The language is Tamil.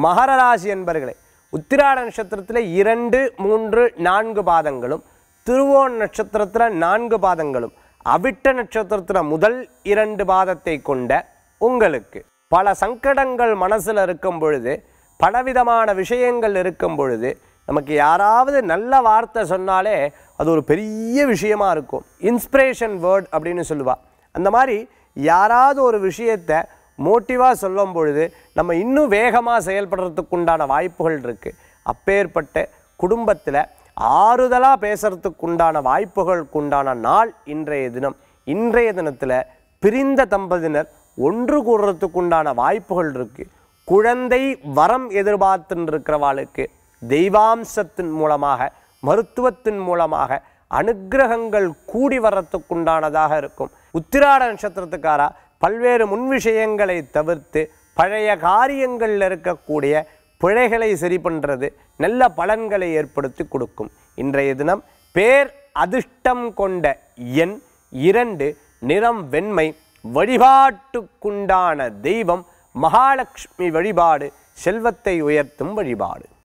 மகர ராசி என்பர்களே உத்திராட நட்சத்திரத்தில் இரண்டு மூன்று நான்கு பாதங்களும் திருவோண நட்சத்திரத்தில் நான்கு பாதங்களும் அவிட்ட நட்சத்திரத்தில் முதல் இரண்டு பாதத்தை கொண்ட உங்களுக்கு பல சங்கடங்கள் மனசில் இருக்கும் பொழுது பலவிதமான விஷயங்கள் இருக்கும் பொழுது நமக்கு யாராவது நல்ல வார்த்தை சொன்னாலே அது ஒரு பெரிய விஷயமா இருக்கும் இன்ஸ்பிரேஷன் வேர்ட் அப்படின்னு சொல்லுவா அந்த மாதிரி யாராவது ஒரு விஷயத்தை மோட்டிவாக சொல்லும் பொழுது நம்ம இன்னும் வேகமாக செயல்படுறதுக்கு உண்டான வாய்ப்புகள் இருக்குது அப்பேற்பட்ட குடும்பத்தில் ஆறுதலாக பேசுறதுக்கு உண்டான வாய்ப்புகளுக்கு உண்டான நாள் இன்றைய தினம் இன்றைய தினத்தில் பிரிந்த தம்பதியினர் ஒன்று கூடுறதுக்கு உண்டான வாய்ப்புகள் இருக்குது குழந்தை வரம் எதிர்பார்த்துன்னு இருக்கிறவாளுக்கு தெய்வாம்சத்தின் மூலமாக மருத்துவத்தின் மூலமாக அனுக்கிரகங்கள் கூடி வரத்துக்குண்டானதாக இருக்கும் உத்திராட நட்சத்திரத்துக்காரா பல்வேறு முன் விஷயங்களை தவிர்த்து பழைய காரியங்களில் இருக்கக்கூடிய பிழைகளை சரி பண்ணுறது நல்ல பலன்களை ஏற்படுத்தி கொடுக்கும் இன்றைய தினம் பேர் அதிர்ஷ்டம் கொண்ட எண் இரண்டு நிறம் வெண்மை வழிபாட்டுக்குண்டான தெய்வம் மகாலட்சுமி வழிபாடு செல்வத்தை உயர்த்தும் வழிபாடு